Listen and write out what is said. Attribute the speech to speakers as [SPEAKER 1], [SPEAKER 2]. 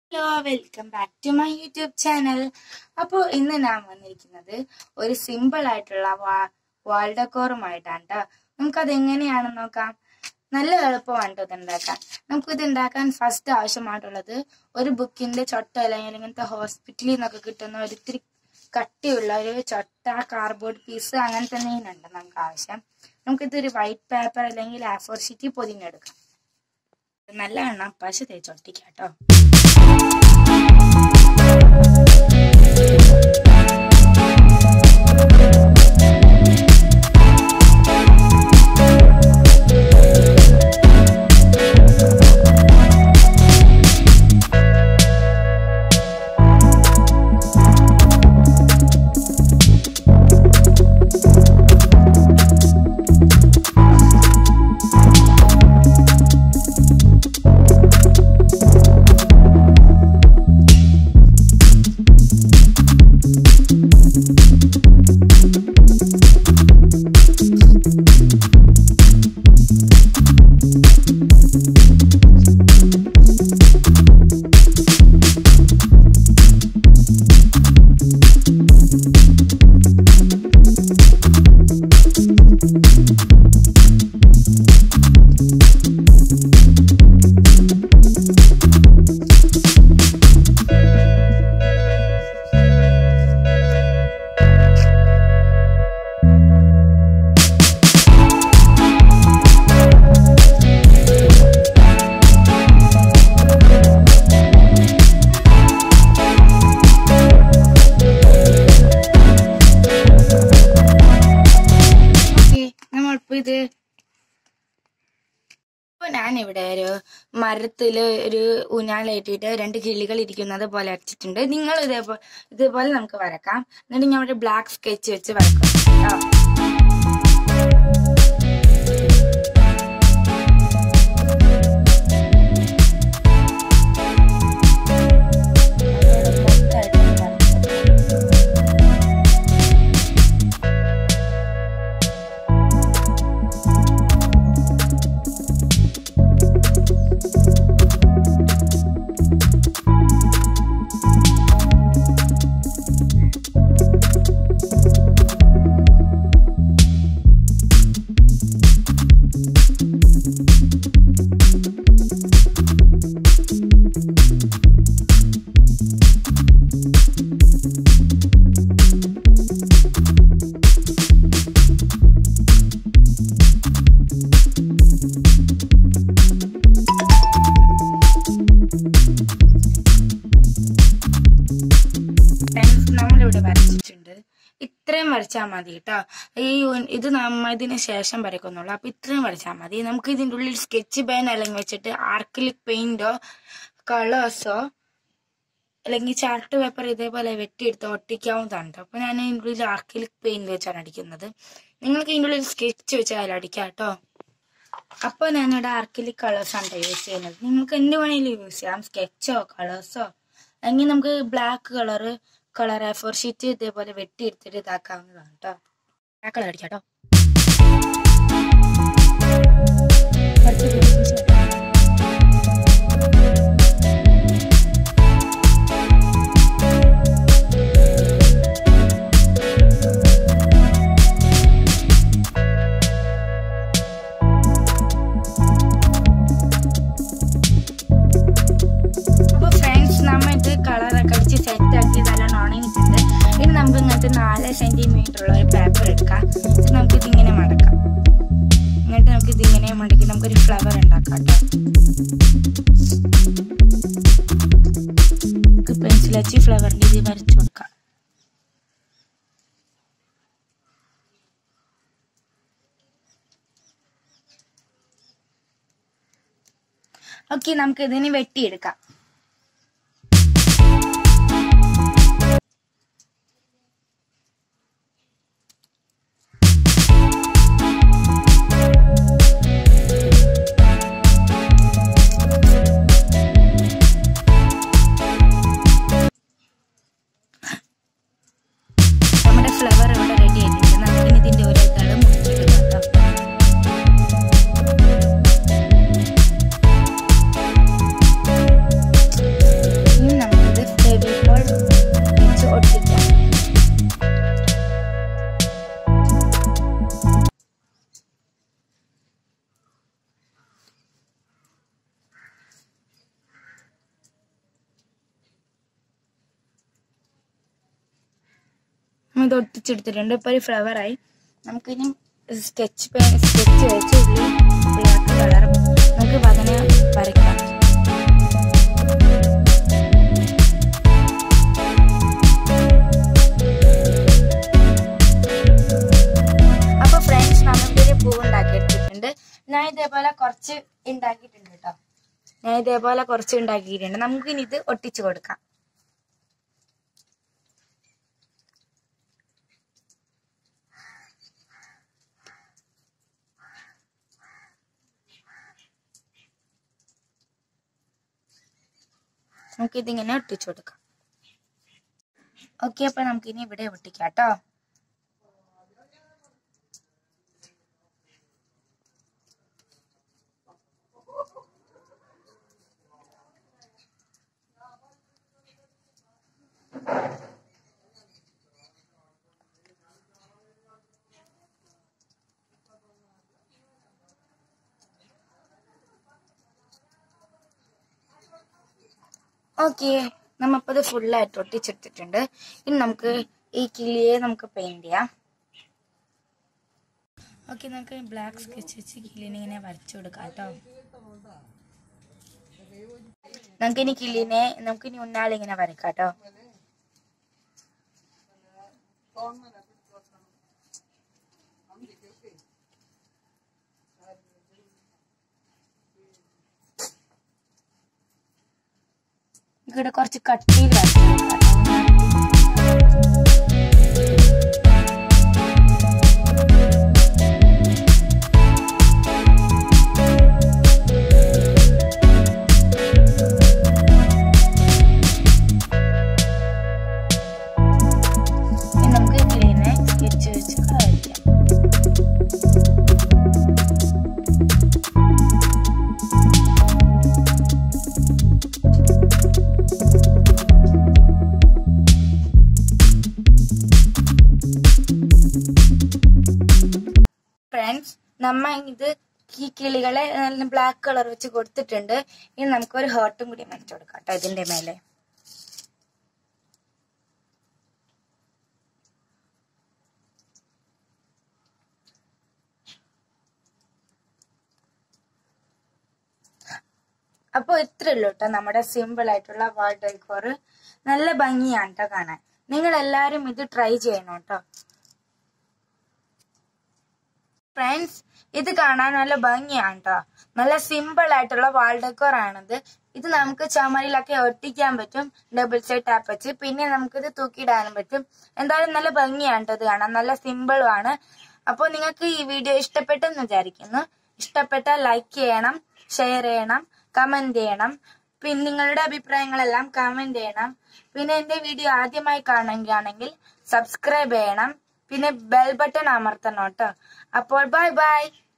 [SPEAKER 1] Hello welcome back to my YouTube channel അപ്പോൾ ഇന്ന് ഞാൻ വന്നിരിക്കുന്നത് ഒരു സിമ്പിൾ ആയിട്ടുള്ള വാൾ ഡെക്കോറുമായിട്ടാണ് കേട്ടോ നമുക്കത് എങ്ങനെയാണെന്ന് നോക്കാം നല്ല എളുപ്പമാണ് കേട്ടോ ഇത് ഉണ്ടാക്കാൻ നമുക്കിത് ഉണ്ടാക്കാൻ ഫസ്റ്റ് ആവശ്യമായിട്ടുള്ളത് ഒരു ബുക്കിന്റെ ചൊട്ട അല്ലെങ്കിൽ ഇങ്ങനത്തെ ഹോസ്പിറ്റലിൽ നിന്നൊക്കെ കിട്ടുന്ന ഒരു ഇത്തിരി കട്ടിയുള്ള ഒരു ചൊട്ട കാർഡ്ബോർഡ് പീസ് അങ്ങനത്തെ എന്തെങ്കിലും ഉണ്ട് നമുക്ക് ആവശ്യം നമുക്കിതൊരു വൈറ്റ് പേപ്പർ അല്ലെങ്കിൽ ആഫോർ ഷീറ്റ് പൊതിഞ്ഞെടുക്കാം നല്ല എണ്ണ പശ തേച്ചൊട്ടിക്കാം കേട്ടോ ഓക്കെ നമ്മളിപ്പോ ഇത് ഇപ്പൊ ഞാനിവിടെ ഒരു മരത്തില് ഒരു ഊഞ്ഞാലേറ്റിട്ട് രണ്ട് കിളികൾ ഇരിക്കുന്നത് പോലെ വരച്ചിട്ടുണ്ട് നിങ്ങൾ ഇതേപോലെ ഇതേപോലെ നമുക്ക് വരക്കാം എന്നിട്ട് ഞാൻ ഇവിടെ ബ്ലാക്ക് സ്കെച്ച് വെച്ച് വരക്കാം കേട്ടോ ഫ്രണ്ട്സ് നമ്മളിവിടെ വരച്ചിട്ടുണ്ട് ഇത്രയും വരച്ചാൽ മതി കേട്ടോ ഈ ഉ- ഇത് നമ്മ ഇതിന് ശേഷം വരക്കുന്നുള്ളൂ അപ്പൊ ഇത്രയും വരച്ചാൽ മതി നമുക്ക് ഇതിന്റെ ഉള്ളിൽ സ്കെച്ച് പെയിൻ അല്ലെങ്കിൽ വെച്ചിട്ട് ആർക്കിലിക് പെയിന്റോ കളേഴ്സോ അല്ലെങ്കിൽ ചാർട്ട് പേപ്പർ ഇതേപോലെ വെട്ടിയെടുത്ത് ഒട്ടിക്കാവുന്നതാണ് ട്ടോ. അപ്പൊ ഞാൻ ഇതിന്റെ ഉള്ളിൽ ആർക്കിലിക് പെയിന്റ് വെച്ചാണ് അടിക്കുന്നത് നിങ്ങൾക്ക് ഇതിന്റെ ഉള്ളിൽ സ്കെച്ച് വെച്ച് അതിൽ അടിക്കാം കേട്ടോ അപ്പൊ ഞാനിവിടെ ആർക്കിലിക് കളേഴ്സ് ആണ് ട്ടോ യൂസ് ചെയ്യുന്നത് നിങ്ങൾക്ക് എന്ത് വേണമെങ്കിലും യൂസ് ചെയ്യാം സ്കെച്ചോ കളേഴ്സോ അല്ലെങ്കിൽ നമുക്ക് black colour colour A four sheet ഇതേപോലെ വെട്ടിയെടുത്തിട്ട് ഇതാക്കാവുന്നതാണ് കേട്ടോ ബ്ലാക്ക് കളർ അടിക്കാം കേട്ടോ അപ്പൊ ഫ്രണ്ട്സ് നമ്മ ഇത് കളറൊക്കെ അടിച്ച് സെറ്റ് ആക്കി നല്ലോണം ഉണങ്ങിയിട്ടുണ്ട് ഇനി നമുക്ക് ഇങ്ങനത്തെ നാല് സെന്റിമീറ്റർ ഉള്ള ഒരു പേപ്പർ എടുക്കാം എന്നിട്ട് നമുക്ക് ഇതിങ്ങനെ മടക്കാം എന്നിട്ട് നമുക്ക് ഇതിങ്ങനെ മടക്കി നമുക്കൊരു ഫ്ലവർ ഉണ്ടാക്കാം കേട്ടോ പെൻസിൽ വെച്ച് ഫ്ലവറിന്റെ ഇത് വരച്ചു കൊടുക്കാം ഓക്കെ നമുക്ക് ഇതിന് വെട്ടിയെടുക്കാം നമ്മുടെ ഫ്ലവർ ഇവിടെ റെഡി ആയിട്ടുണ്ട് നമുക്കിനി ഇതിന്റെ ഒരു ഇതള് മുറിച്ചെടുക്കാം കേട്ടോ നമ്മൾ ഇത് ഒട്ടിച്ചെടുത്തിട്ടുണ്ട് ഇപ്പോൾ ഒരു ഫ്ലവറായി നമുക്കിനി സ്കെച്ച് പെയിൻ സ്കെച്ച് വെച്ച് ഉള്ളിൽ ബ്ലാക്ക് കളർ നമുക്ക് അതിനെ വരയ്ക്കാം അപ്പൊ ഫ്രണ്ട്സ് നമുക്കൊരു പൂ ഉണ്ടാക്കി എടുത്തിട്ടുണ്ട് ഞാൻ ഇതേപോലെ കുറച്ച് ഉണ്ടാക്കിയിട്ടുണ്ട് കേട്ടോ ഞാൻ ഇതേപോലെ കുറച്ച് ഉണ്ടാക്കിയിട്ടുണ്ട് നമുക്കിനി ഇത് ഒട്ടിച്ചു കൊടുക്കാം നമുക്കിതിങ്ങനെ ഒട്ടിച്ചു കൊടുക്കാം ഓക്കെ അപ്പൊ നമുക്കിനി ഇവിടെ ഒട്ടിക്കാം കേട്ടോ ഓക്കെ നമ്മപ്പത് ഫുള്ളായിട്ട് ഒട്ടിച്ചെടുത്തിട്ടുണ്ട് ഇനി നമുക്ക് ഈ കിളിയെ നമുക്ക് പെയിന്റ് ചെയ്യാം ഓക്കെ നമുക്ക് ബ്ലാക്ക് സ്കെച്ച് വെച്ച് കിളിനെ ഇങ്ങനെ വരച്ചു കൊടുക്കാം കേട്ടോ നമുക്കിനി കിളിനെ നമുക്കിനി ഉന്നാളെ ഇങ്ങനെ വരക്കാം കേട്ടോ ഇവിടെ കുറച്ച് കട്ടിയിൽ വരച്ചു കൊടുക്കാം കേട്ടോ. ഇനി നമുക്ക് കിളിനെ സ്കെച്ച് വെച്ച് കളയാം ഫ്രണ്ട്സ് നമ്മ ഇത് ഈ കിളികളെ ബ്ലാക്ക് കളർ വെച്ച് കൊടുത്തിട്ടുണ്ട് ഇനി നമുക്ക് ഒരു ഹേർട്ടും കൂടി വരച്ചു കൊടുക്കാം കേട്ടോ ഇതിന്റെ മേലെ അപ്പോൾ ഇത്രേ ഉള്ളൂ കേട്ടോ നമ്മുടെ സിമ്പിൾ ആയിട്ടുള്ള വാൾ ഡെക്കോർ നല്ല ഭംഗിയാണ് കേട്ടോ കാണാൻ നിങ്ങൾ എല്ലാവരും ഇത് ട്രൈ ചെയ്യണം കേട്ടോ ഫ്രണ്ട്സ് ഇത് കാണാൻ നല്ല ഭംഗിയാണ് കേട്ടോ നല്ല സിമ്പിൾ ആയിട്ടുള്ള വാൾ ഡെക്കോർ ആണിത് ഇത് നമുക്ക് ചുമരിലൊക്കെ ഒട്ടിക്കാൻ പറ്റും ഡബിൾ സൈഡ് ടാപ്പ് വെച്ച് പിന്നെ നമുക്കിത് തൂക്കിയിടാനും പറ്റും എന്തായാലും നല്ല ഭംഗിയാണ് ട്ടോ ഇത് കാണാൻ നല്ല സിമ്പിളും ആണ് അപ്പോൾ നിങ്ങൾക്ക് ഈ വീഡിയോ ഇഷ്ടപ്പെട്ടെന്ന് വിചാരിക്കുന്നു ഇഷ്ടപ്പെട്ടാൽ ലൈക്ക് ചെയ്യണം ഷെയർ ചെയ്യണം കമന്റ് ചെയ്യണം പിന്നെ നിങ്ങളുടെ അഭിപ്രായങ്ങളെല്ലാം കമന്റ് ചെയ്യണം പിന്നെ എന്റെ വീഡിയോ ആദ്യമായി കാണുകയാണെങ്കിൽ സബ്സ്ക്രൈബ് ചെയ്യണം പിന്നെ ബെൽ ബട്ടൺ അമർത്തണം കേട്ടോ അപ്പോൾ ബൈ ബൈ